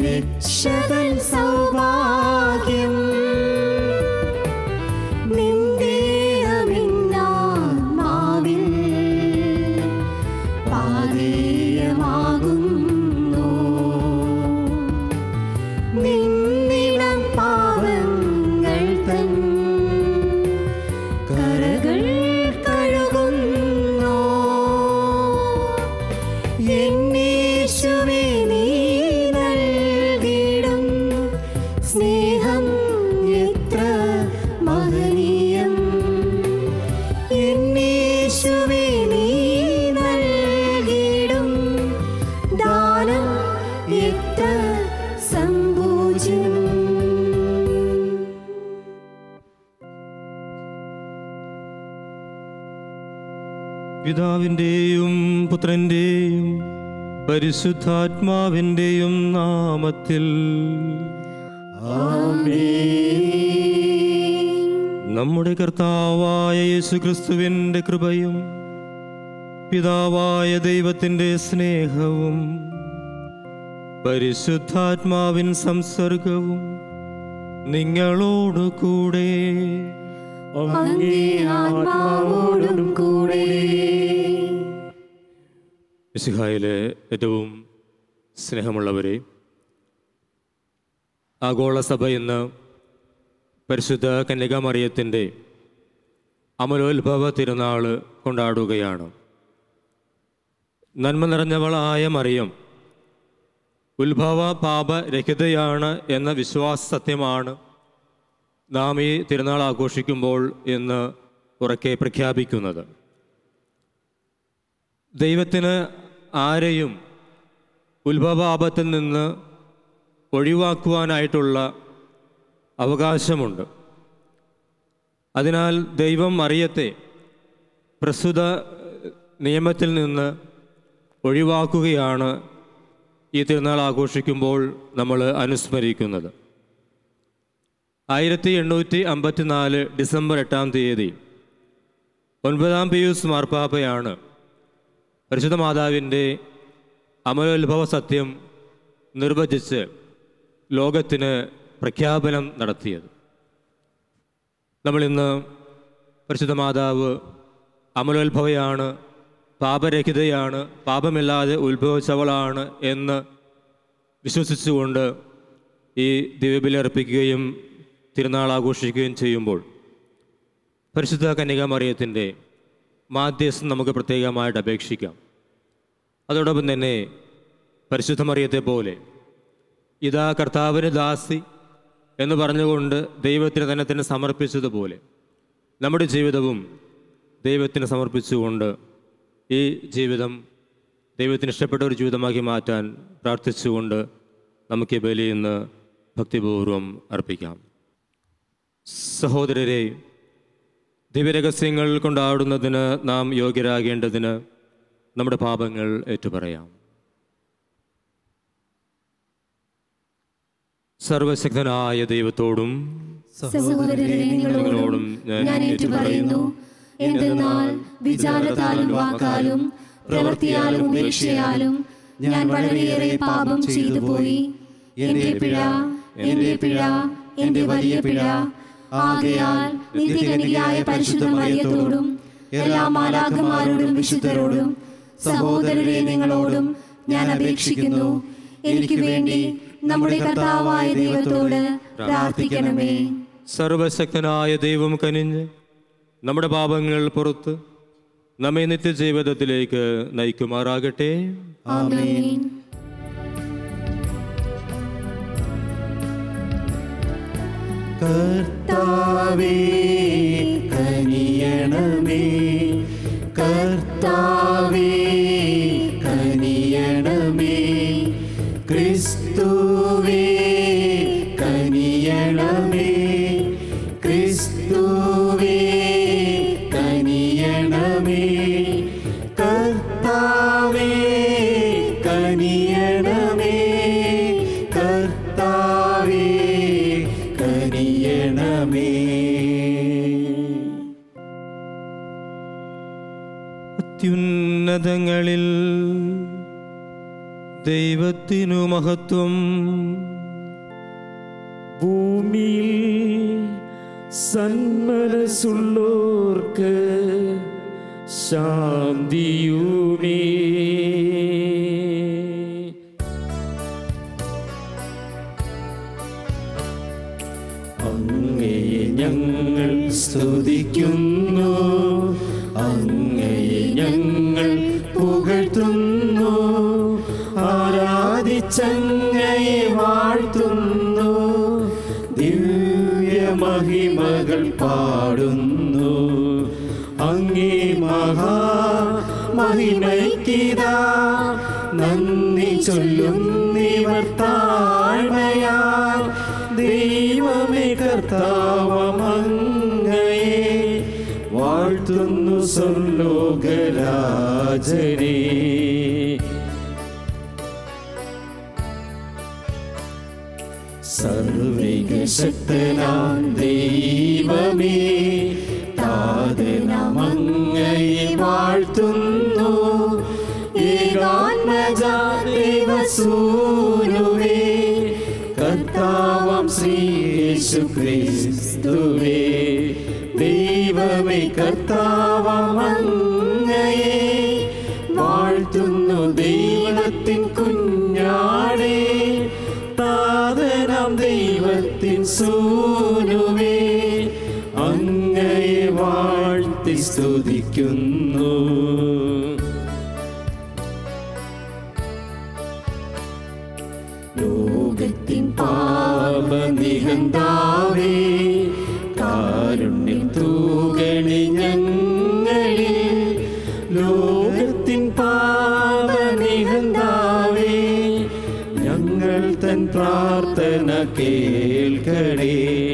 രക്ഷതൻ സൗഭാഗ്യം നിന്റെ അമിന്നാത്മാവിൽ പാതേയമാകുന്നു നിന്നിടം പാവങ്ങൾ തൻ കരകൾ കഴുകുന്നു എന്നേശുവേ നീ നൽകിടും സ്നേഹം എത്ര മഹനീയം എന്നേശുവേ നീ നൽകിടും ദാനം എത്ര സമ്പൂജ്യം പിതാവിൻ്റെയും പുത്രൻ്റെയും പരിശുദ്ധാത്മാവിൻ്റെയും നാമത്തിൽ നമ്മുടെ കർത്താവായ യേശുക്രിസ്തുവിൻ്റെ കൃപയും പിതാവായ ദൈവത്തിൻ്റെ സ്നേഹവും പരിശുദ്ധാത്മാവിൻ സംസർഗവും നിങ്ങളോടു കൂടെ അങ്ങേ ആത്മാവോടും കൂടെ മിശിഹായിലെ ഏറ്റവും സ്നേഹമുള്ളവരെ ആഗോള സഭ ഇന്ന് പരിശുദ്ധ കന്യകാമറിയത്തിൻ്റെ അമലോത്ഭവ തിരുനാൾ കൊണ്ടാടുകയാണ് നന്മ നിറഞ്ഞവളായ മറിയം ഉത്ഭവ പാപരഹിതയാണ് എന്ന വിശ്വാസ സത്യമാണ് നാം ഈ തിരുനാൾ ആഘോഷിക്കുമ്പോൾ എന്ന് ഉറക്കെ പ്രഖ്യാപിക്കുന്നത് ദൈവത്തിന് ആരെയും ഉത്ഭവാപത്തിൽ നിന്ന് ഒഴിവാക്കുവാനായിട്ടുള്ള അവകാശമുണ്ട് അതിനാൽ ദൈവം മറിയത്തെ പ്രസ്തുത നിയമത്തിൽ നിന്ന് ഒഴിവാക്കുകയാണ് ഈ തിരുനാൾ ആഘോഷിക്കുമ്പോൾ നമ്മൾ അനുസ്മരിക്കുന്നത് ആയിരത്തി എണ്ണൂറ്റി അമ്പത്തിനാല് ഡിസംബർ എട്ടാം തീയതി ഒൻപതാം പിയൂസ് മാർപ്പാപ്പയാണ് പരിശുദ്ധ മാതാവിൻ്റെ അമലോത്ഭവ സത്യം നിർവചിച്ച് ലോകത്തിന് പ്രഖ്യാപനം നടത്തിയത് നമ്മളിന്ന് പരിശുദ്ധ മാതാവ് അമലോത്ഭവയാണ് പാപരഹിതയാണ് പാപമില്ലാതെ ഉത്ഭവിച്ചവളാണ് എന്ന് വിശ്വസിച്ചുകൊണ്ട് ഈ ദിവ്യബലി അർപ്പിക്കുകയും തിരുനാൾ ആഘോഷിക്കുകയും ചെയ്യുമ്പോൾ പരിശുദ്ധ കന്യകാമറിയത്തിൻ്റെ മാധ്യസ്ഥം നമുക്ക് പ്രത്യേകമായിട്ട് അപേക്ഷിക്കാം അതോടൊപ്പം തന്നെ പരിശുദ്ധ മറിയത്തെ പോലെ ഇതാ കർത്താവിന് ദാസി എന്ന് പറഞ്ഞുകൊണ്ട് ദൈവത്തിന് തന്നെ തന്നെ സമർപ്പിച്ചതുപോലെ നമ്മുടെ ജീവിതവും ദൈവത്തിന് സമർപ്പിച്ചുകൊണ്ട് ഈ ജീവിതം ദൈവത്തിന് ഇഷ്ടപ്പെട്ട ഒരു ജീവിതമാക്കി മാറ്റാൻ പ്രാർത്ഥിച്ചുകൊണ്ട് നമുക്ക് ഈ ബലി ഇന്ന് ഭക്തിപൂർവം അർപ്പിക്കാം സഹോദരരെ ദിവ്യരഹസ്യങ്ങൾ കൊണ്ടാടുന്നതിന് നാം യോഗ്യരാകേണ്ടതിന് നമ്മുടെ പാപങ്ങൾ ഏറ്റുപറയാം സർവശക്തനായ ദൈവത്തോടും സഹോദരരെ നിങ്ങളോടും ഞാൻ ഏറ്റുപറയുന്നു എന്തെന്നാൽ വിചാരത്താലും വാക്കാലും പ്രവൃത്തിയാലും ഉപേക്ഷയാലും ഞാൻ വളരെയേറെ പാപം ചെയ്തു പോയി എന്റെ പിഴ എന്റെ പിഴ എന്റെ വലിയ പിഴ ആകയാൽ നിത്യകനിയായ പരിശുദ്ധ മറിയത്തോടും എല്ലാ മാലാഖമാരോടും വിശുദ്ധരോടും സഹോദരരെ നിങ്ങളോടും ഞാൻ അപേക്ഷിക്കുന്നു എനിക്ക് വേണ്ടി നമ്മുടെ കർത്താവായ ദൈവത്തോട് പ്രാർത്ഥിക്കണമേ സർവശക്തനായ ദൈവം കനിഞ്ഞ് നമ്മുടെ പാപങ്ങൾ പുറത്ത് നമ്മെ നിത്യജീവിതത്തിലേക്ക് നയിക്കുമാറാകട്ടെ ആമേൻ കർത്താവേ കനിയണമേ കർത്താവേ കനിയണമേ ക്രിസ്തുവേ കനിയണമേ ക്രിസ്തുവേ കനിയണമേ കർത്താവേ കനിയണമേ കർത്താവേ കനിയണമേ അത്യുന്നതങ്ങളിൽ ദൈവത്തിനു മഹത്വം ഭൂമിയിൽ സന്മനസ്സുള്ളോർക്ക് ശാന്തിയുമേ അങ്ങയെ ഞങ്ങൾ സ്തുതിക്കുന്നു അങ്ങയെ ഞങ്ങൾ പുകഴ്ത്തുന്നു ആരാധിച്ചങ്ങയെ വാഴ്ത്തുന്നു ദിവ്യമഹിമകൾ പാടുന്നു അങ്ങേ മഹാ മഹിമയ്ക്കിതാ നന്ദി ചൊല്ലുന്നിവർ താഴ്മയാൽ ദൈവമേ കർത്താവമങ്ങയെ വാഴ്ത്തുന്നു സ്വർലോകരാജനെ സർവികശക്തനാം ദൈവമേ താതനമങ്ങയെ വാഴ്ത്തുന്നു ഏകാത്മജാ ദേവസൂനുവേ കർത്താവാം ശ്രീ യേശു ക്രിസ്തുവേ ദൈവമേ കർത്താവാം അങ്ങയെ വാഴ്ത്തുന്നു ദൈവത്തിൻ കുഞ്ഞാടേ താതനാം ദൈവത്തിൻ സൂനുവേ അങ്ങയെ വാഴ്ത്തി സ്തുതിക്കുന്നു ലോകത്തിൻ പാപനിഹന്താവേ കാരുണ്യം തൂകണി ഞങ്ങളിൽ ലോകത്തിൻ പാപനിഹന്താവേ ഞങ്ങൾ തൻ പ്രാർത്ഥന കേൾക്കണേ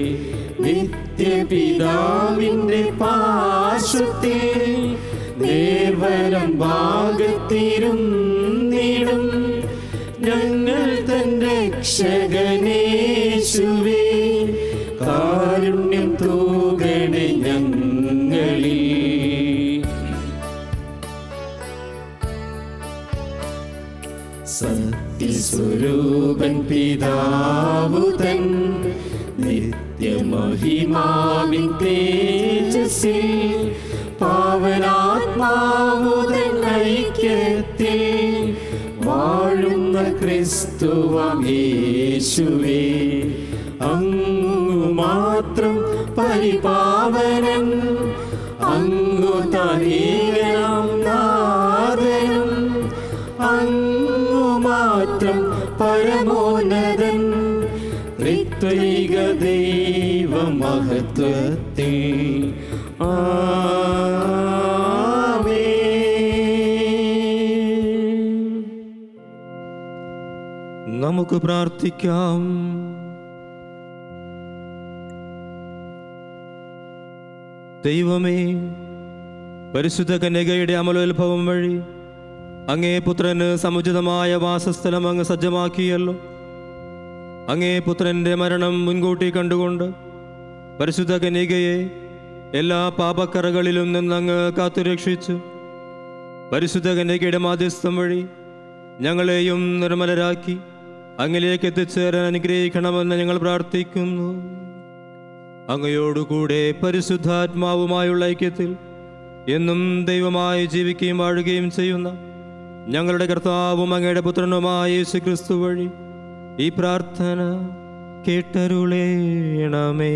നിത്യപിതാവിൻ്റെ പാർശ്വത്തിൽ നേർവരം ഭാഗത്തിരുന്നിടും ഞങ്ങൾ തൻ രക്ഷകനേശുവേ കാരുണ്യം തൂകണേ ഞങ്ങളിൽ സത്യസ്വരൂപൻ പിതാവു തൻ നിത്യമഹിമാവിൻ തേജസ്സിൽ പാവനാത്മാവുതൻ ഐക്യത്തിൽ വാഴുന്ന ക്രിസ്തുവാം യേശുവേ അങ്ങു മാത്രം പരിപാവനൻ അങ്ങു തനീകനാം നാദനം അങ്ങു മാത്രം പരമോന്നതൻ ഋത്വൈക ദൈവ മഹത്വത്തിൽ ആമേൻ നമുക്ക് പ്രാർത്ഥിക്കാം ദൈവമേ പരിശുദ്ധ കന്യകയുടെ അമലോത്ഭവം വഴി അങ്ങേ പുത്രന് സമുചിതമായ വാസസ്ഥലം അങ്ങ് സജ്ജമാക്കിയല്ലോ അങ്ങേ പുത്രന്റെ മരണം മുൻകൂട്ടി കണ്ടുകൊണ്ട് പരിശുദ്ധ കന്യകയെ എല്ലാ പാപക്കറകളിലും നിന്നങ്ങ് കാത്തുരക്ഷിച്ചു പരിശുദ്ധ കന്യകയുടെ മാധ്യസ്ഥം വഴി ഞങ്ങളെയും നിർമ്മലരാക്കി അങ്ങിലേക്ക് എത്തിച്ചേരാൻ അനുഗ്രഹിക്കണമെന്ന് ഞങ്ങൾ പ്രാർത്ഥിക്കുന്നു അങ്ങയോടുകൂടെ പരിശുദ്ധാത്മാവുമായുള്ള ഐക്യത്തിൽ എന്നും ദൈവമായി ജീവിക്കുകയും വാഴുകയും ചെയ്യുന്ന ഞങ്ങളുടെ കർത്താവും അങ്ങയുടെ പുത്രനുമായ യേശു ക്രിസ്തു വഴി ഈ പ്രാർത്ഥന കേട്ടരുളേണമേ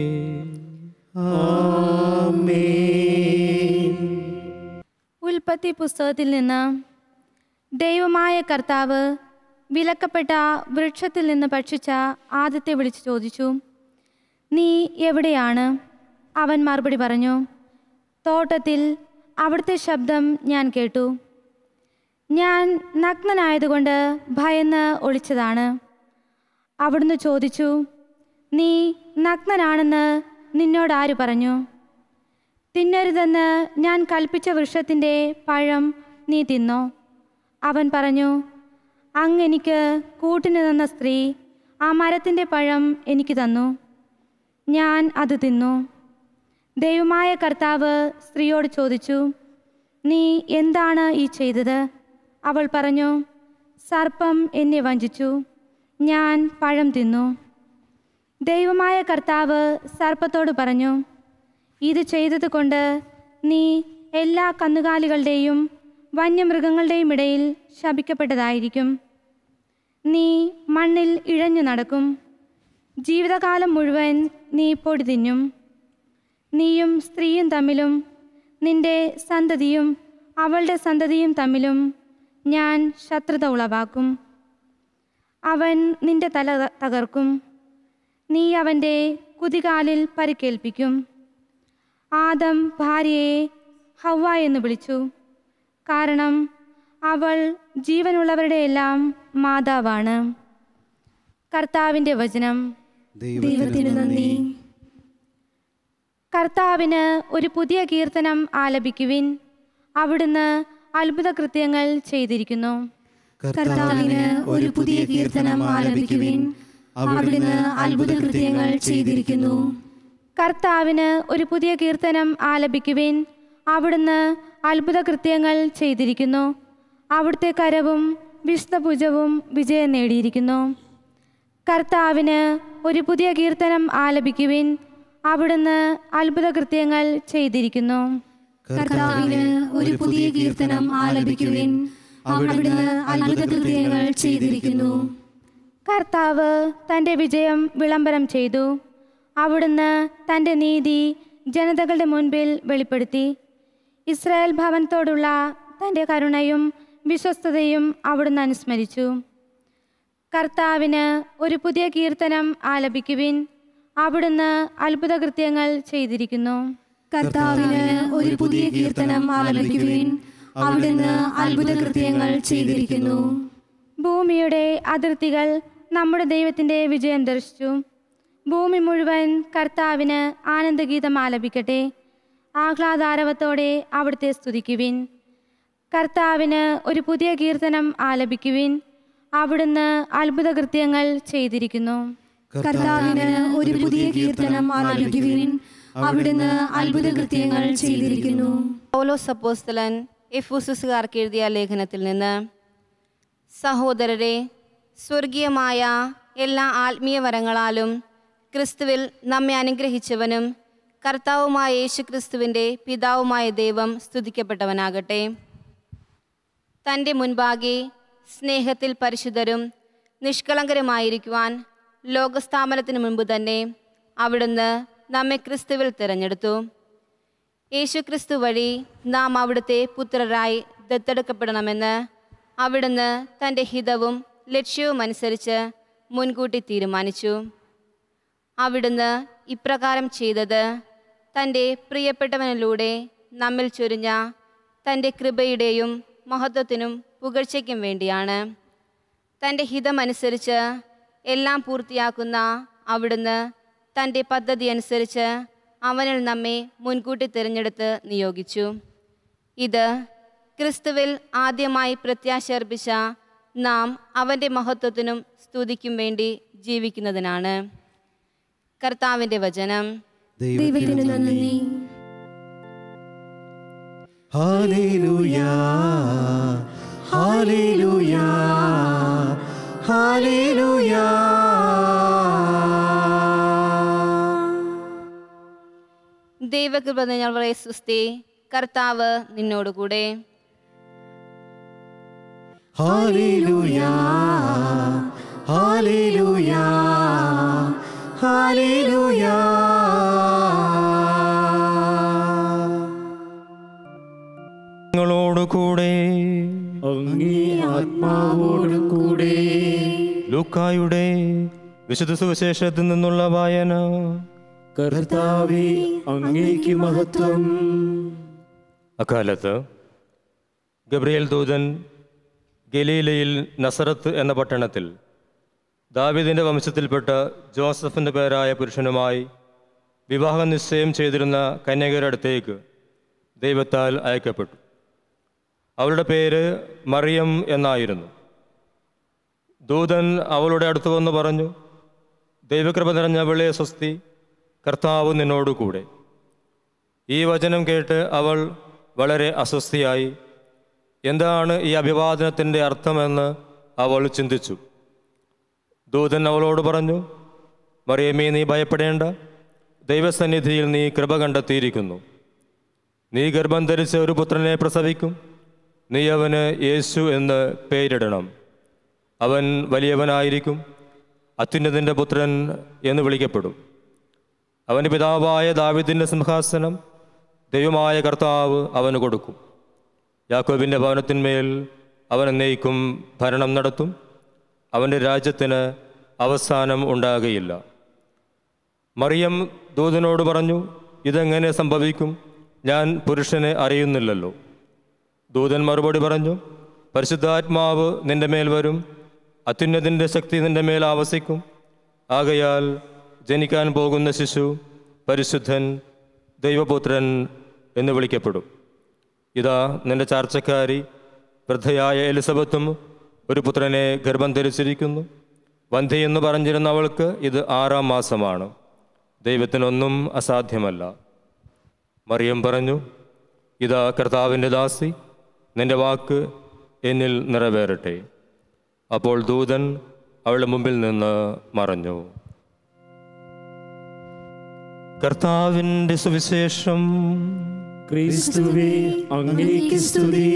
ഉൽപ്പത്തി പുസ്തകത്തിൽ നിന്ന് ദൈവമായ കർത്താവ് വിലക്കപ്പെട്ട വൃക്ഷത്തിൽ നിന്ന് ഭക്ഷിച്ച ആദ്യത്തെ വിളിച്ചു ചോദിച്ചു നീ എവിടെയാണ് അവൻ മറുപടി പറഞ്ഞു തോട്ടത്തിൽ അവിടുത്തെ ശബ്ദം ഞാൻ കേട്ടു ഞാൻ നഗ്നനായതുകൊണ്ട് ഭയന്ന് ഒളിച്ചതാണ് അവിടുന്ന് ചോദിച്ചു നീ നഗ്നനാണെന്ന് നിന്നോടാര് പറഞ്ഞു തിന്നരുതെന്ന് ഞാൻ കൽപ്പിച്ച വൃക്ഷത്തിൻ്റെ പഴം നീ തിന്നോ അവൻ പറഞ്ഞു അങ്ങ് എനിക്ക് കൂട്ടിന് തന്ന സ്ത്രീ ആ മരത്തിൻ്റെ പഴം എനിക്ക് തന്നു ഞാൻ അത് തിന്നു ദൈവമായ കർത്താവ് സ്ത്രീയോട് ചോദിച്ചു നീ എന്താണ് ഈ ചെയ്തത് അവൾ പറഞ്ഞു സർപ്പം എന്നെ വഞ്ചിച്ചു ഞാൻ പഴം തിന്നു ദൈവമായ കർത്താവ് സർപ്പത്തോട് പറഞ്ഞു ഇത് ചെയ്തതുകൊണ്ട് നീ എല്ലാ കന്നുകാലികളുടെയും വന്യമൃഗങ്ങളുടെയും ഇടയിൽ ശപിക്കപ്പെട്ടതായിരിക്കും നീ മണ്ണിൽ ഇഴഞ്ഞു നടക്കും ജീവിതകാലം മുഴുവൻ നീ പൊടി തിന്നും നീയും സ്ത്രീയും തമ്മിലും നിന്റെ സന്തതിയും അവളുടെ സന്തതിയും തമ്മിലും ഞാൻ ശത്രുത ഉളവാക്കും അവൻ നിന്റെ തല ത- തകർക്കും നീ അവൻ്റെ കുതികാലിൽ പരിക്കേൽപ്പിക്കും ആദം ഭാര്യയെ ഹവ്വ എന്ന് വിളിച്ചു കാരണം അവൾ ജീവനുള്ളവരുടെ എല്ലാം മാതാവാണ് കർത്താവിൻ്റെ വചനം ദൈവത്തിന് നന്ദി കർത്താവിന് ഒരു പുതിയ കീർത്തനം ആലപിക്കുവിൻ അവിടുന്ന് അത്ഭുത കൃത്യങ്ങൾ ചെയ്തിരിക്കുന്നു കർത്താവിന് ഒരു പുതിയ കീർത്തനം ആലപിക്കുവിൻ അവിടുന്ന് അത്ഭുത കൃത്യങ്ങൾ ചെയ്തിരിക്കുന്നു കർത്താവിന് ഒരു പുതിയ കീർത്തനം ആലപിക്കുവിൻ അവിടുന്ന് അത്ഭുത കൃത്യങ്ങൾ ചെയ്തിരിക്കുന്നു അവിടുത്തെ കരവും വിഷ്ണുഭുജവും വിജയം നേടിയിരിക്കുന്നു കർത്താവിന് ഒരു പുതിയ കീർത്തനം ആലപിക്കുവിൻ അവിടുന്ന് അത്ഭുത കൃത്യങ്ങൾ ചെയ്തിരിക്കുന്നു കർത്താവിന് ഒരു പുതിയ കീർത്തനം ആലപിക്കുവിൻ അവിടുന്ന് അത്ഭുത കൃത്യങ്ങൾ ചെയ്തിരിക്കുന്നു കർത്താവ് തൻ്റെ വിജയം വിളംബരം ചെയ്തു അവിടുന്ന് തൻ്റെ നീതി ജനതകളുടെ മുൻപിൽ വെളിപ്പെടുത്തി ഇസ്രായേൽ ഭവനത്തോടുള്ള തൻ്റെ കരുണയും വിശ്വസ്തതയും അവിടുന്ന് അനുസ്മരിച്ചു കർത്താവിന് ഒരു പുതിയ കീർത്തനം ആലപിക്കുവിൻ അവിടുന്ന് അത്ഭുത കൃത്യങ്ങൾ ചെയ്തിരിക്കുന്നു കർത്താവിന് ഒരു പുതിയ കീർത്തനം ആലപിക്കുവിൻ അവിടുന്ന് അത്ഭുത കൃത്യങ്ങൾ ചെയ്തിരിക്കുന്നു ഭൂമിയുടെ അതിർത്തികൾ നമ്മുടെ ദൈവത്തിൻ്റെ വിജയം ദർശിച്ചു ഭൂമി മുഴുവൻ കർത്താവിന് ആനന്ദഗീതം ആലപിക്കട്ടെ ആഹ്ലാദാരവത്തോടെ അവിടുത്തെ സ്തുതിക്കുവിൻ കർത്താവിന് ഒരു പുതിയ കീർത്തനം ആലപിക്കുവിൻ അവിടുന്ന് അത്ഭുത കൃത്യങ്ങൾ ചെയ്തിരിക്കുന്നു കർത്താവിന് ഒരു പുതിയ കീർത്തനം ആലപിക്കുവിൻ അവിടുന്ന് അത്ഭുത കൃത്യങ്ങൾ ചെയ്തിരിക്കുന്നു പൗലോസ് അപ്പോസ്തലൻ എഫൂസുകാർക്ക് എഴുതിയ ലേഖനത്തിൽ നിന്ന് സഹോദരരെ സ്വർഗീയമായ എല്ലാ ആത്മീയ വരങ്ങളാലും ക്രിസ്തുവിൽ നമ്മെ അനുഗ്രഹിച്ചവനും കർത്താവുമായ യേശുക്രിസ്തുവിൻ്റെ പിതാവുമായ ദൈവം സ്തുതിക്കപ്പെട്ടവനാകട്ടെ തൻ്റെ മുൻപാകെ സ്നേഹത്തിൽ പരിശുദ്ധരും നിഷ്കളങ്കരുമായിരിക്കുവാൻ ലോകസ്ഥാപനത്തിന് മുൻപ് തന്നെ അവിടുന്ന് നമ്മെ ക്രിസ്തുവിൽ തിരഞ്ഞെടുത്തു യേശുക്രിസ്തു വഴി നാം അവിടുത്തെ പുത്രരായി ദത്തെടുക്കപ്പെടണമെന്ന് അവിടുന്ന് തൻ്റെ ഹിതവും ലക്ഷ്യവും അനുസരിച്ച് മുൻകൂട്ടി തീരുമാനിച്ചു അവിടുന്ന് ഇപ്രകാരം ചെയ്തത് തൻ്റെ പ്രിയപ്പെട്ടവനിലൂടെ നമ്മിൽ ചൊരിഞ്ഞ തൻ്റെ കൃപയുടെയും മഹത്വത്തിനും പുകഴ്ചയ്ക്കും വേണ്ടിയാണ് തൻ്റെ ഹിതമനുസരിച്ച് എല്ലാം പൂർത്തിയാക്കുന്ന അവിടുന്ന് തൻ്റെ പദ്ധതി അനുസരിച്ച് അവനിൽ നമ്മെ മുൻകൂട്ടി തിരഞ്ഞെടുത്ത് നിയോഗിച്ചു ഇത് ക്രിസ്തുവിൽ ആദ്യമായി പ്രത്യാശ അർപ്പിച്ച നാം അവൻ്റെ മഹത്വത്തിനും സ്തുതിക്കും വേണ്ടി ജീവിക്കുന്നതിനാണ് കർത്താവിൻ്റെ വചനം ദൈവത്തിന് നന്ദി ഹാലേലൂയാ ഹാലേലൂയാ ഹാലേലൂയാ ദൈവകൃപ ഞങ്ങളെ സുസ്തി കർത്താവ് നിന്നോടുകൂടെ ഹാലേലൂയാ ഹാലേലൂയാ ഹാലേലൂയാ നിങ്ങളോട് കൂടെ അങ്ങേ ആത്മാവോടും കൂടെ ലൂക്കായുടെ വിശുദ്ധ സുവിശേഷത്തിൽ നിന്നുള്ള വായന കർത്താവേ അങ്ങേക്ക് മഹത്വം അക്കാലത്ത് ഗബ്രിയേൽ ദൂതൻ ഗലീലയിൽ നസറത്ത് എന്ന പട്ടണത്തിൽ ദാവീദിൻ്റെ വംശത്തിൽപ്പെട്ട ജോസഫിൻ്റെ പേരായ പുരുഷനുമായി വിവാഹ നിശ്ചയം ചെയ്തിരുന്ന കന്യകയുടെ അടുത്തേക്ക് ദൈവത്താൽ അയക്കപ്പെട്ടു അവളുടെ പേര് മറിയം എന്നായിരുന്നു ദൂതൻ അവളുടെ അടുത്ത് വന്ന് പറഞ്ഞു ദൈവകൃപ നിറഞ്ഞ അവളെ സ്വസ്തി കർത്താവ് നിന്നോടു കൂടെ ഈ വചനം കേട്ട് അവൾ വളരെ അസ്വസ്ഥയായി എന്താണ് ഈ അഭിവാദനത്തിൻ്റെ അർത്ഥമെന്ന് അവൾ ചിന്തിച്ചു ദൂതൻ അവളോട് പറഞ്ഞു മറിയമേ നീ ഭയപ്പെടേണ്ട ദൈവസന്നിധിയിൽ നീ കൃപ കണ്ടെത്തിയിരിക്കുന്നു നീ ഗർഭം ധരിച്ച ഒരു പുത്രനെ പ്രസവിക്കും നീ അവന് യേശു എന്ന് പേരിടണം അവൻ വലിയവനായിരിക്കും അത്യുന്നതിൻ്റെ പുത്രൻ എന്ന് വിളിക്കപ്പെടും അവൻ്റെ പിതാവായ ദാവിദിൻ്റെ സിംഹാസനം ദൈവമായ കർത്താവ് അവന് കൊടുക്കും യാക്കോബിൻ്റെ ഭവനത്തിന്മേൽ അവൻ എന്നേക്കും ഭരണം നടത്തും അവൻ്റെ രാജ്യത്തിന് അവസാനം ഉണ്ടാകുകയില്ല മറിയം ദൂതനോട് പറഞ്ഞു ഇതെങ്ങനെ സംഭവിക്കും ഞാൻ പുരുഷനെ അറിയുന്നില്ലല്ലോ ദൂതൻ മറുപടി പറഞ്ഞു പരിശുദ്ധാത്മാവ് നിന്റെ മേൽ വരും അത്യുന്നതിൻ്റെ ശക്തി നിന്റെ മേൽ ആവസിക്കും ആകയാൽ ജനിക്കാൻ പോകുന്ന ശിശു പരിശുദ്ധൻ ദൈവപുത്രൻ എന്ന് വിളിക്കപ്പെടും ഇതാ നിന്റെ ചാർച്ചക്കാരി വൃദ്ധയായ എലിസബത്തും ഒരു പുത്രനെ ഗർഭം ധരിച്ചിരിക്കുന്നു വന്ധ്യ എന്ന് പറഞ്ഞിരുന്ന അവൾക്ക് ഇത് ആറാം മാസമാണ് ദൈവത്തിനൊന്നും അസാധ്യമല്ല മറിയം പറഞ്ഞു ഇതാ കർത്താവിൻ്റെ ദാസി നിന്റെ വാക്ക് എന്നിൽ നിറവേറട്ടെ അപ്പോൾ ദൂതൻ അവളുടെ മുമ്പിൽ നിന്ന് മറഞ്ഞു കർത്താവിൻ്റെ സുവിശേഷം ക്രിസ്തുവേ അങ്ങേക്ക് സ്തുതി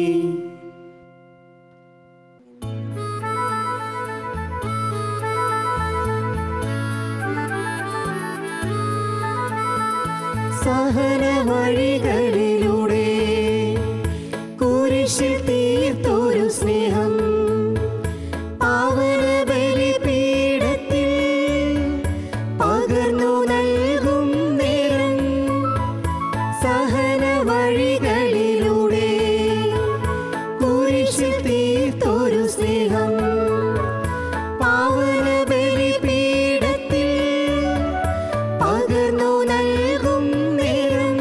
സഹന വഴികളിലൂടെ കുരിശിൽ തീർത്തൊരു സ്നേഹം പാവന ബലിപീഠത്തിൽ പകർന്നു നൽകും നേരം സഹന വഴികളിലൂടെ കുരിശിൽ തീർത്തൊരു സ്നേഹം പാവന ബലിപീഠത്തിൽ പകർന്നു നൽകും നേരം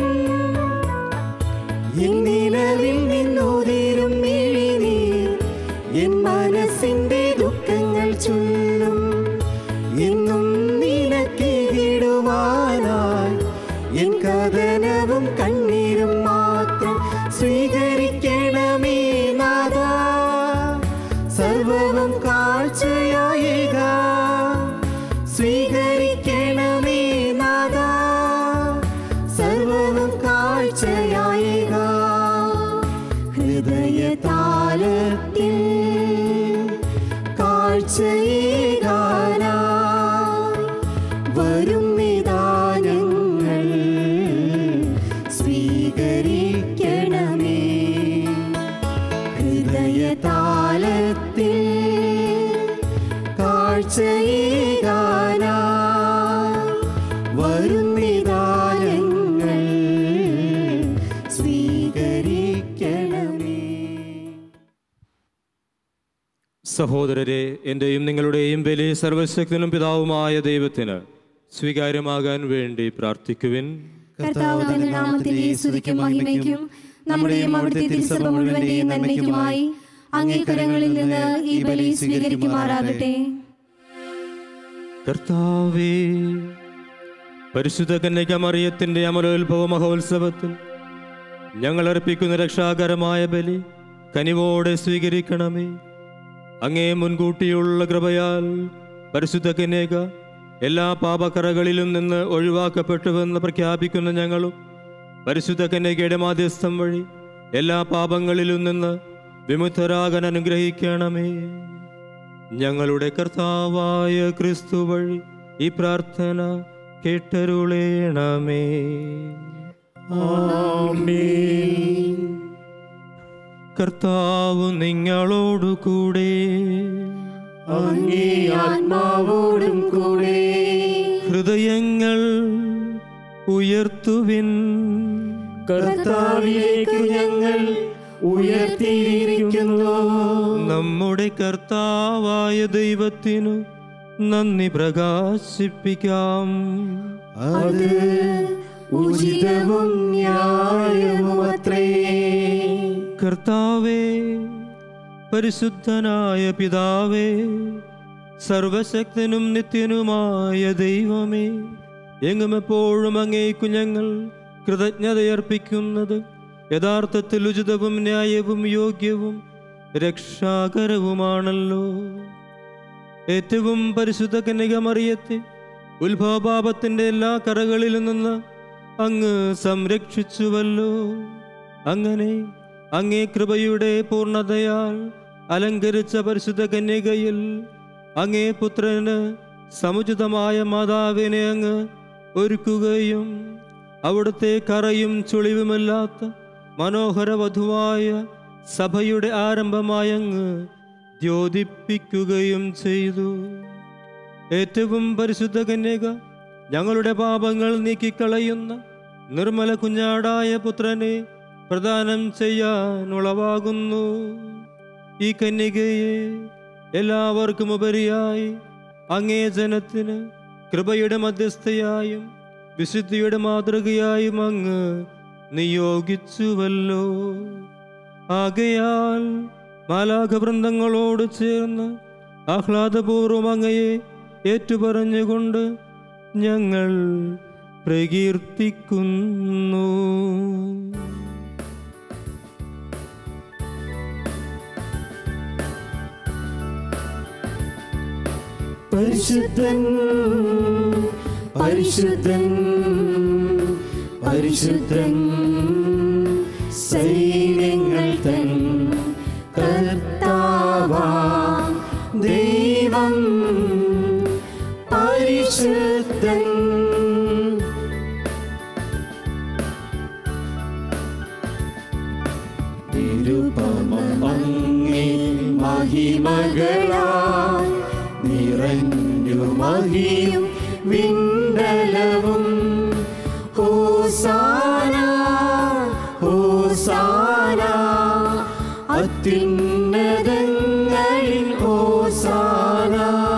എന്നിലവിൽ നിന്നോതിരും മിഴിനീർ എൻ മനസ്സിന്റെ ദുഃഖങ്ങൾ ചൊല്ലും എന്നും നിനക്കിടുവാനായി എൻ കഥനവും കണ്ണീരും മാത്രം സ്വീകരിക്കണമേ നാഥ സർവവും കാഴ്ചയായിക സ്വീകരിക്കണമേ നാഥ സർവവും കാഴ്ചയായിക ഹൃദയതാലത്തിൽ കാഴ്ചയേകാനായി വരും നിദാനങ്ങൾ സ്വീകരിക്കണമേ ഹൃദയതാലത്തിൽ കാഴ്ചയേകാനായി വരും നിദാനങ്ങൾ സ്വീകരിക്കണമേ സഹോദരരെ എൻ്റെയും നിങ്ങളുടെയും വലിയ സർവശക്തനും പിതാവുമായ ദൈവത്തിന് സ്വീകാര്യമാകാൻ വേണ്ടി പ്രാർത്ഥിക്കുവിൻ കർത്താവ് തന്റെ നാമത്തിന്റെ സ്തുതിക്കും മഹിമയ്ക്കും നമ്മുടെയും അവിടുത്തെ തിരുസഭ മുഴുവന്റെയും നന്മയ്ക്കുമായി അങ്ങേക്കരങ്ങളിൽ നിന്ന് ഈ ബലി സ്വീകരിക്കുമാറാകട്ടെ കർത്താവേ പരിശുദ്ധ കന്യക മറിയത്തിൻ്റെ അമലോത്ഭവ മഹോത്സവത്തിൽ ഞങ്ങൾ അർപ്പിക്കുന്ന രക്ഷാകരമായ ബലി കനിവോടെ സ്വീകരിക്കണമേ അങ്ങേ മുൻകൂട്ടിയുള്ള കൃപയാൽ പരിശുദ്ധ കന്യക എല്ലാ പാപക്കറകളിലും നിന്ന് ഒഴിവാക്കപ്പെട്ടുവെന്ന് പ്രഖ്യാപിക്കുന്ന ഞങ്ങളും പരിശുദ്ധ കന്യകയുടെ മാധ്യസ്ഥം വഴി എല്ലാ പാപങ്ങളിലും നിന്ന് വിമുക്തരാകാൻ അനുഗ്രഹിക്കണമേ ഞങ്ങളുടെ കർത്താവായ ക്രിസ്തു വഴി ഈ പ്രാർത്ഥന കേട്ടരുളേണമേ ആമേൻ കർത്താവ് നിങ്ങളോടു കൂടെ അങ്ങേ ആത്മാവോടും കൂടെ ഹൃദയങ്ങൾ ഉയർത്തുവിൻ കർത്താവിലേക്ക് ഞങ്ങൾ ഉയർത്തിയിരിക്കുന്നു നമ്മുടെ കർത്താവായ ദൈവത്തിനു നന്ദി പ്രകാശിപ്പിക്കാം അത് ഉചിതവും ന്യായവുമത്രേ കർത്താവേ പരിശുദ്ധനായ പിതാവേ സർവശക്തനും നിത്യനുമായ ദൈവമേ എങ്ങും എപ്പോഴും അങ്ങേക്കു ഞങ്ങൾ കൃതജ്ഞതയർപ്പിക്കുന്നത് യഥാർത്ഥത്തിൽ ഉചിതവും ന്യായവും യോഗ്യവും രക്ഷാകരവുമാണല്ലോ ഏറ്റവും പരിശുദ്ധ കന്യക മറിയത്തെ ഉത്ഭവപാപത്തിന്റെ എല്ലാ കറകളിൽ നിന്ന് അങ്ങ് സംരക്ഷിച്ചുവല്ലോ അങ്ങനെ അങ്ങേ കൃപയുടെ പൂർണ്ണതയാൽ അലങ്കരിച്ച പരിശുദ്ധ കന്യകയിൽ അങ്ങേ പുത്രന് സമുചിതമായ മാതാവിനെ അങ്ങ് ഒരുക്കുകയും അവിടുത്തെ കറയും ചുളിവുമില്ലാത്ത മനോഹര വധുവായ സഭയുടെ ആരംഭമായ അങ്ങ് ദ്യോതിപ്പിക്കുകയും ചെയ്തു ഏറ്റവും പരിശുദ്ധ കന്യക ഞങ്ങളുടെ പാപങ്ങൾ നീക്കിക്കളയുന്ന നിർമ്മല കുഞ്ഞാടായ പുത്രനെ പ്രദാനം ചെയ്യാനുളവാകുന്നു ഈ കന്യകയെ എല്ലാവർക്കും ഉപരിയായി അങ്ങേ ജനത്തിന് കൃപയുടെ മധ്യസ്ഥയായും വിശുദ്ധിയുടെ മാതൃകയായും അങ്ങ് നിയോഗിച്ചുവല്ലോ ആകയാൽ മാലാഘവൃന്ദങ്ങളോട് ചേർന്ന് ആഹ്ലാദപൂർവം അങ്ങയെ ഏറ്റുപറഞ്ഞുകൊണ്ട് ഞങ്ങൾ പ്രകീർത്തിക്കുന്നു പരിശുദ്ധൻ പരിശുദ്ധൻ പരിശുദ്ധൻ സൈന്യങ്ങൾ തൻ കർത്താവാ ദൈവം പരിശുദ്ധൻ നിരുപമം അങ്ങേ മഹിമകളാ നിറഞ്ഞു മഹിയും വിണ്ടലവും ഹോസാന ഹോസാന അത്യുന്നതങ്ങളിൽ ഹോസാന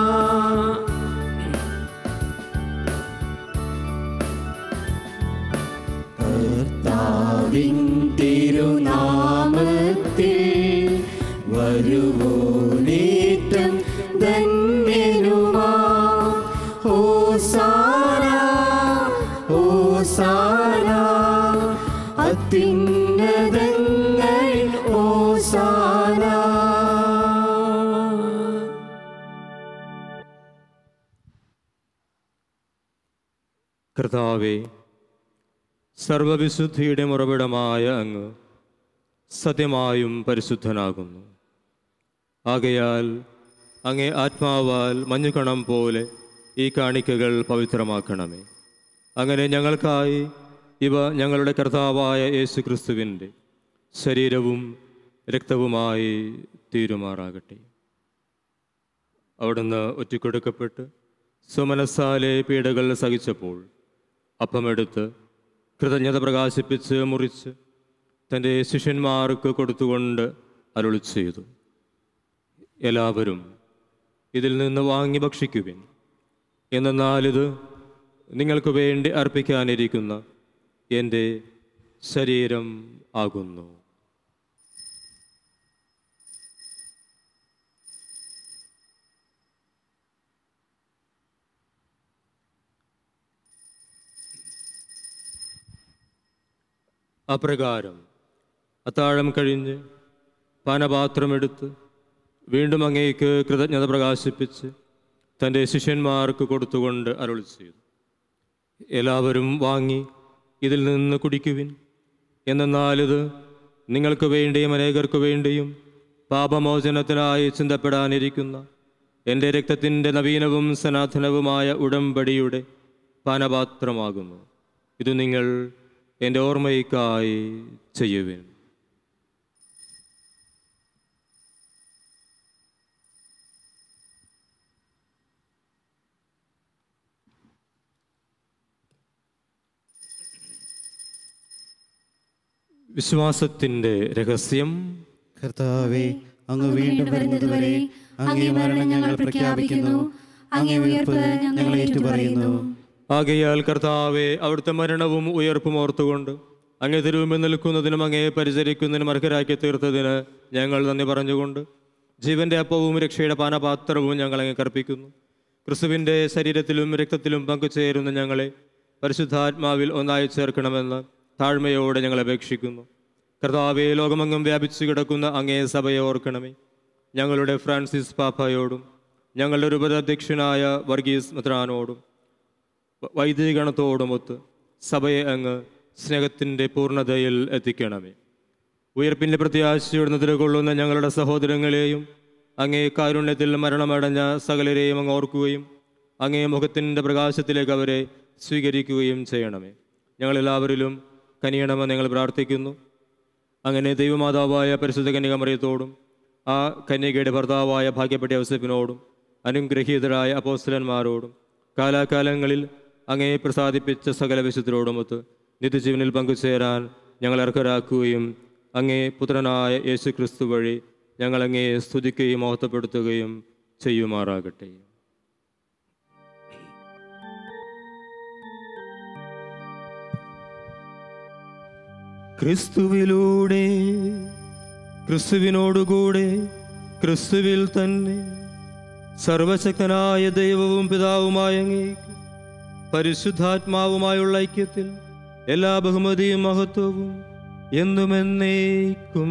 കർത്താവിൻ തിരുനാമത്തിൽ വരുവോനേറ്റം ധന്യനുമാ ഹോസാന ഹോസാന അത്യുന്നതങ്ങളിൽ ഹോസാന കർത്താവെ സർവവിശുദ്ധിയുടെ ഉറവിടമായ അങ്ങ് സത്യമായും പരിശുദ്ധനാകുന്നു ആകയാൽ അങ്ങേ ആത്മാവാൽ മഞ്ഞുകണം പോലെ ഈ കാണിക്കകൾ പവിത്രമാക്കണമേ അങ്ങനെ ഞങ്ങൾക്കായി ഇവ ഞങ്ങളുടെ കർത്താവായ യേശു ക്രിസ്തുവിൻ്റെ ശരീരവും രക്തവുമായി തീരുമാറാകട്ടെ അവിടുന്ന് ഒറ്റിക്കൊടുക്കപ്പെട്ട് സുമനസാലെ പീഡകൾ സഹിച്ചപ്പോൾ അപ്പമെടുത്ത് കൃതജ്ഞത പ്രകാശിപ്പിച്ച് മുറിച്ച് തൻ്റെ ശിഷ്യന്മാർക്ക് കൊടുത്തുകൊണ്ട് അരുളി ചെയ്തു എല്ലാവരും ഇതിൽ നിന്ന് വാങ്ങി ഭക്ഷിക്കുവിൻ എന്നാൽ നിങ്ങൾക്ക് വേണ്ടി അർപ്പിക്കാനിരിക്കുന്ന എൻ്റെ ശരീരം ആകുന്നു അപ്രകാരം അത്താഴം കഴിഞ്ഞ് പാനപാത്രമെടുത്ത് വീണ്ടും അങ്ങേക്ക് കൃതജ്ഞത പ്രകാശിപ്പിച്ച് തൻ്റെ ശിഷ്യന്മാർക്ക് കൊടുത്തുകൊണ്ട് അരുളി ചെയ്തു എല്ലാവരും വാങ്ങി ഇതിൽ നിന്ന് കുടിക്കുവിൻ എന്നാൽ നിങ്ങൾക്ക് വേണ്ടിയും അനേകർക്ക് വേണ്ടിയും പാപമോചനത്തിനായി ചിന്തപ്പെടാനിരിക്കുന്ന എൻ്റെ രക്തത്തിൻ്റെ നവീനവും സനാതനവുമായ ഉടമ്പടിയുടെ പാനപാത്രമാകുന്നു ഇത് നിങ്ങൾ എൻ്റെ ഓർമ്മയ്ക്കായി ചെയ്യുവിൻ വിശ്വാസത്തിൻ്റെ രഹസ്യം കർത്താവെ അങ്ങ് വീണ്ടും വരുന്നതുവരെ അങ്ങേ മരണം ഞങ്ങൾ പ്രഖ്യാപിക്കുന്നു അങ്ങേ ഉയർപ്പ് ഞങ്ങൾ ഏറ്റുപറയുന്നു ആകയാൽ കർത്താവെ അവിടുത്തെ മരണവും ഉയർപ്പും ഓർത്തുകൊണ്ട് അങ്ങേ തിരുവുമ്പിൽ നിൽക്കുന്നതിനും അങ്ങേ പരിചരിക്കുന്നതിനും അർഹരാക്കി തീർത്തതിന് ഞങ്ങൾ നന്ദി പറഞ്ഞുകൊണ്ട് ജീവന്റെ അപ്പവും രക്ഷയുടെ പാനപാത്രവും ഞങ്ങൾ അങ്ങ് കർപ്പിക്കുന്നു ക്രിസ്തുവിൻ്റെ ശരീരത്തിലും രക്തത്തിലും പങ്കുചേരുന്ന ഞങ്ങളെ പരിശുദ്ധാത്മാവിൽ ഒന്നായി ചേർക്കണമെന്ന് താഴ്മയോടെ ഞങ്ങൾ അപേക്ഷിക്കുന്നു കർത്താവെ ലോകമെങ്ങും വ്യാപിച്ചു കിടക്കുന്ന അങ്ങേ സഭയെ ഓർക്കണമേ ഞങ്ങളുടെ ഫ്രാൻസിസ് പാപ്പയോടും ഞങ്ങളുടെ രൂപതാധ്യക്ഷനായ വർഗീസ് മെത്രാനോടും വ- വൈദികഗണത്തോടുമൊത്ത് സഭയെ അങ്ങ് സ്നേഹത്തിൻ്റെ പൂർണ്ണതയിൽ എത്തിക്കണമേ ഉയർപ്പിൻ്റെ പ്രത്യാശയോട് നിലകൊള്ളുന്ന ഞങ്ങളുടെ സഹോദരങ്ങളെയും അങ്ങേ കാരുണ്യത്തിൽ മരണമടഞ്ഞ സകലരെയും അങ്ങ് ഓർക്കുകയും അങ്ങേ മുഖത്തിൻ്റെ പ്രകാശത്തിലേക്ക് അവരെ സ്വീകരിക്കുകയും ചെയ്യണമേ ഞങ്ങളെല്ലാവരിലും കനിയണമെന്ന് ഞങ്ങൾ പ്രാർത്ഥിക്കുന്നു അങ്ങനെ ദൈവമാതാവായ പരിശുദ്ധ കന്യകമറിയത്തോടും ആ കന്യകയുടെ ഭർത്താവായ ഭാഗ്യപ്പെട്ട ഔസഫിനോടും അനുഗ്രഹീതരായ അപ്പോസ്തലന്മാരോടും കാലാകാലങ്ങളിൽ അങ്ങേ പ്രസാദിപ്പിച്ച സകല വിശുദ്ധരോടുമൊത്ത് നിത്യജീവനിൽ പങ്കുചേരാൻ ഞങ്ങൾ അർഹരാക്കുകയും അങ്ങേ പുത്രനായ യേശു ക്രിസ്തു വഴി ഞങ്ങൾ അങ്ങേ സ്തുതിക്കുകയും മഹത്വപ്പെടുത്തുകയും ചെയ്യുമാറാകട്ടെ ക്രിസ്തുവിലൂടെ ക്രിസ്തുവിനോടുകൂടെ ക്രിസ്തുവിൽ തന്നെ സർവശക്തനായ ദൈവവും പിതാവുമായ അങ്ങേക്ക് പരിശുദ്ധാത്മാവുമായുള്ള ഐക്യത്തിൽ എല്ലാ ബഹുമതിയും മഹത്വവും എന്നുമെന്നേക്കും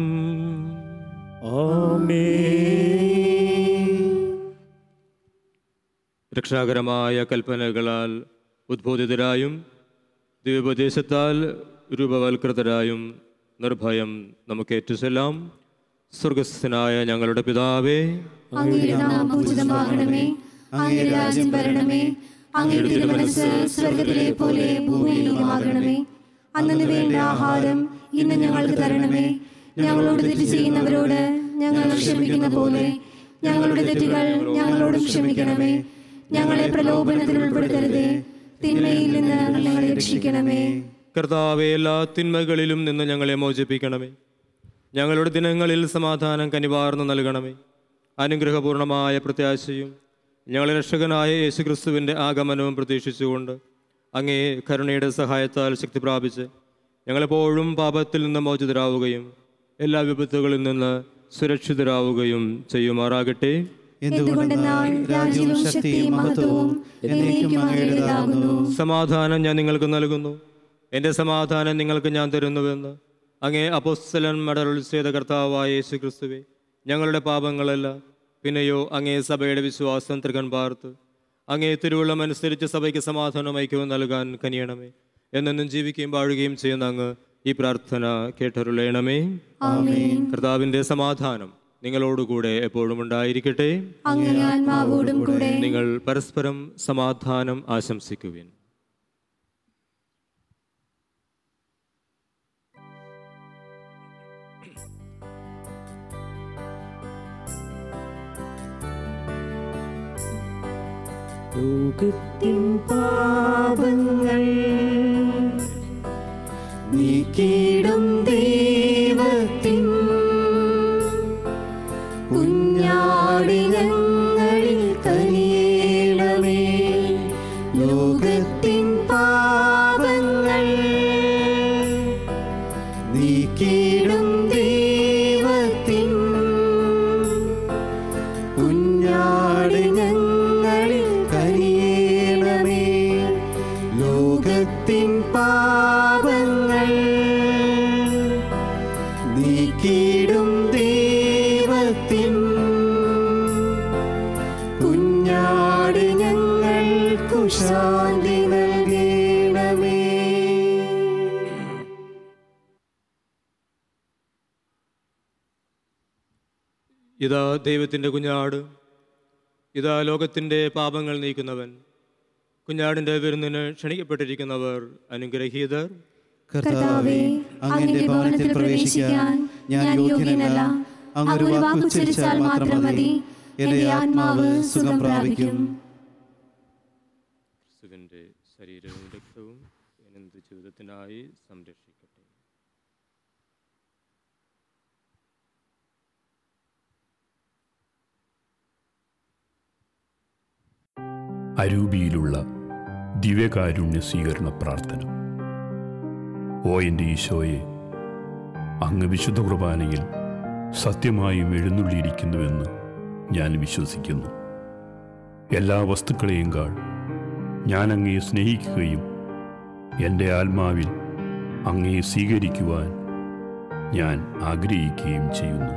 രക്ഷാകരമായ കൽപ്പനകളാൽ ഉദ്ബോധിതരായും ദിവ്യോപദേശത്താൽ രൂപവൽകൃതരായും നിർഭയം നമുക്ക് ഏറ്റുചൊല്ലാം സ്വർഗസ്ഥനായ ഞങ്ങളുടെ പിതാവേ അങ്ങയുടെ നാമം പൂജിതമാകണമേ അങ്ങയുടെ രാജ്യം വരണമേ അങ്ങയുടെ തിരുമനസ് സ്വർഗത്തിലെ പോലെ ഭൂമിയിലുമാകണമേ അന്നു വേണ്ട ആഹാരം ഇന്ന് ഞങ്ങൾക്ക് തരണമേ ഞങ്ങളോട് തെറ്റ് ചെയ്യുന്നവരോട് ഞങ്ങൾ ക്ഷമിക്കുന്ന പോലെ ഞങ്ങളുടെ തെറ്റുകൾ ഞങ്ങളോടും ക്ഷമിക്കണമേ ഞങ്ങളെ പ്രലോഭനത്തിൽ ഉൾപ്പെടുത്തരുതേ തിന്മയിൽ നിന്ന് ഞങ്ങളെ രക്ഷിക്കണമേ കർത്താവെ എല്ലാ തിന്മകളിലും നിന്ന് ഞങ്ങളെ മോചിപ്പിക്കണമേ ഞങ്ങളുടെ ദിനങ്ങളിൽ സമാധാനം കനിവാർന്നു നൽകണമേ അനുഗ്രഹപൂർണമായ പ്രത്യാശയും ഞങ്ങളെ രക്ഷകനായ യേശുക്രിസ്തുവിൻ്റെ ആഗമനവും പ്രതീക്ഷിച്ചുകൊണ്ട് അങ്ങേ കരുണയുടെ സഹായത്താൽ ശക്തി പ്രാപിച്ച് ഞങ്ങളെപ്പോഴും പാപത്തിൽ നിന്ന് മോചിതരാവുകയും എല്ലാ വിപത്തുകളിൽ നിന്ന് സുരക്ഷിതരാവുകയും ചെയ്യുമാറാകട്ടെ എന്തുകൊണ്ടെന്നാൽ രാജ്യവും ശക്തിയും മഹത്വവും എന്നേക്കും അങ്ങയുടേതാകുന്നു സമാധാനം ഞാൻ നിങ്ങൾക്ക് നൽകുന്നു എൻ്റെ സമാധാനം നിങ്ങൾക്ക് ഞാൻ തരുന്നുവെന്ന് അങ്ങേ അപ്പോസ്തലൻ മടരുൾ ചെയ്ത കർത്താവായ യേശു ക്രിസ്തുവെ ഞങ്ങളുടെ പാപങ്ങളല്ല പിന്നെയോ അങ്ങേ സഭയുടെ വിശ്വാസം തൃകൻ പാർത്ത് അങ്ങേ തിരുവള്ളം അനുസരിച്ച് സഭയ്ക്ക് സമാധാനം ഐക്യവും നൽകാൻ കനിയണമേ എന്നെന്നും ജീവിക്കുകയും വാഴുകയും ചെയ്യുന്ന അങ്ങ് ഈ പ്രാർത്ഥന കേട്ടരുളയണമേ കർത്താവിൻ്റെ സമാധാനം നിങ്ങളോടുകൂടെ എപ്പോഴും ഉണ്ടായിരിക്കട്ടെ അങ്ങേ ആത്മാവോടും കൂടെ നിങ്ങൾ പരസ്പരം സമാധാനം ആശംസിക്കുവിൻ ലോകത്തിൻ പാപങ്ങൾ നീക്കിടും ദൈവത്തിൻ കുഞ്ഞാടിനങ്ങളിൽ കനിയേണമേ ലോകത്തിൻ പാപങ്ങൾ നീക്കിടും ദൈവത്തിൻ കുഞ്ഞാട് ഞങ്ങളിൽ കനിയേണമേ ലോകത്തിൻ പാപങ്ങൾ നീക്കിടും ദൈവത്തിൻ കുഞ്ഞാട് ഞങ്ങൾക്കു ശാന്തി നൽകണമേ ഇതാ ദൈവത്തിൻ്റെ കുഞ്ഞാട് ഇതാ ലോകത്തിൻ്റെ പാപങ്ങൾ നീക്കുന്നവൻ കുഞ്ഞാടിൻ്റെ വിരുന്നിന് ക്ഷണിക്കപ്പെട്ടിരിക്കുന്നവർ അനുഗ്രഹീതർ കർത്താവേ അങ്ങന്റെ ഭവനത്തിൽ പ്രവേശിക്കാൻ ഞാൻ യോഗ്യനല്ല അങ്ങ് ഒരു വാക്കുച്ചരിച്ചാൽ മാത്രം മതി എന്റെ ആത്മാവ് സുഖം പ്രാപിക്കും ക്രിസ്തുവിൻ്റെ ശരീരവും രക്തവും എന്നെന്ത് ജീവിതത്തിനായി സംരക്ഷിക്കട്ടെ അരൂപിയിലുള്ള ദിവ്യകാരുണ്യ സ്വീകരണ പ്രാർത്ഥന ഓ എൻ്റെ ഈശോയെ അങ്ങ് വിശുദ്ധ കുർബാനയിൽ സത്യമായും എഴുന്നള്ളിയിരിക്കുന്നുവെന്ന് ഞാൻ വിശ്വസിക്കുന്നു എല്ലാ വസ്തുക്കളെയും കാൾ ഞാൻ അങ്ങയെ സ്നേഹിക്കുകയും എൻ്റെ ആത്മാവിൽ അങ്ങയെ സ്വീകരിക്കുവാൻ ഞാൻ ആഗ്രഹിക്കുകയും ചെയ്യുന്നു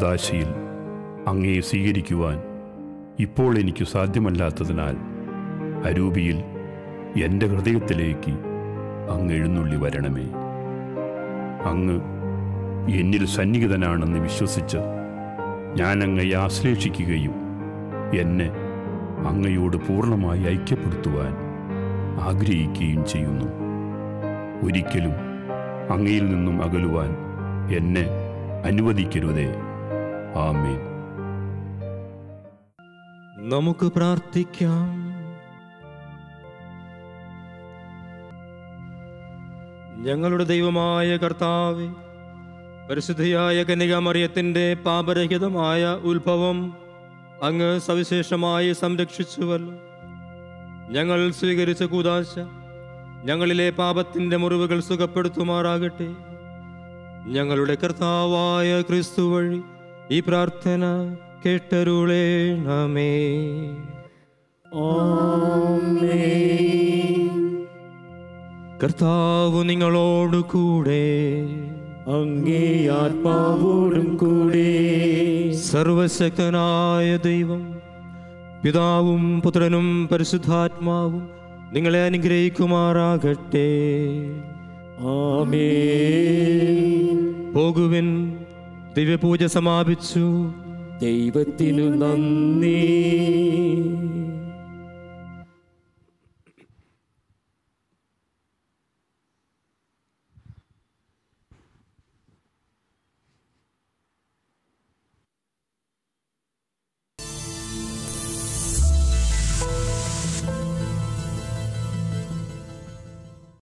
ദിവ്യകൂതാശയിൽ അങ്ങയെ സ്വീകരിക്കുവാൻ ഇപ്പോൾ എനിക്ക് സാധ്യമല്ലാത്തതിനാൽ അരൂപിയിൽ എൻ്റെ ഹൃദയത്തിലേക്ക് അങ്ങ് എഴുന്നള്ളി വരണമേ അങ്ങ് എന്നിൽ സന്നിഹിതനാണെന്ന് വിശ്വസിച്ച് ഞാൻ അങ്ങയെ ആശ്ലേഷിക്കുകയും എന്നെ അങ്ങയോട് പൂർണ്ണമായി ഐക്യപ്പെടുത്തുവാൻ ആഗ്രഹിക്കുകയും ചെയ്യുന്നു ഒരിക്കലും അങ്ങയിൽ നിന്നും അകലുവാൻ എന്നെ അനുവദിക്കരുതേ ആമേൻ നമുക്ക് പ്രാർത്ഥിക്കാം ഞങ്ങളുടെ ദൈവമായ കർത്താവെ പരിശുദ്ധിയായ കന്യകാമറിയത്തിൻ്റെ പാപരഹിതമായ ഉത്ഭവം അങ്ങ് സവിശേഷമായി സംരക്ഷിച്ചുവല്ലോ ഞങ്ങൾ സ്വീകരിച്ച കൂതാശ ഞങ്ങളിലെ പാപത്തിൻ്റെ മുറിവുകൾ സുഖപ്പെടുത്തുമാറാകട്ടെ ഞങ്ങളുടെ കർത്താവായ ക്രിസ്തു വഴി ഈ പ്രാർത്ഥന കേട്ടരുളേണമേ കർത്താവ് നിങ്ങളോട് കൂടെ അങ്ങേ ആത്മാവോടും കൂടെ സർവശക്തനായ ദൈവം പിതാവും പുത്രനും പരിശുദ്ധാത്മാവും നിങ്ങളെ അനുഗ്രഹിക്കുമാറാകട്ടെ ആമേ പോകുവിൻ ദിവ്യപൂജ സമാപിച്ചു ദൈവത്തിനു നന്ദി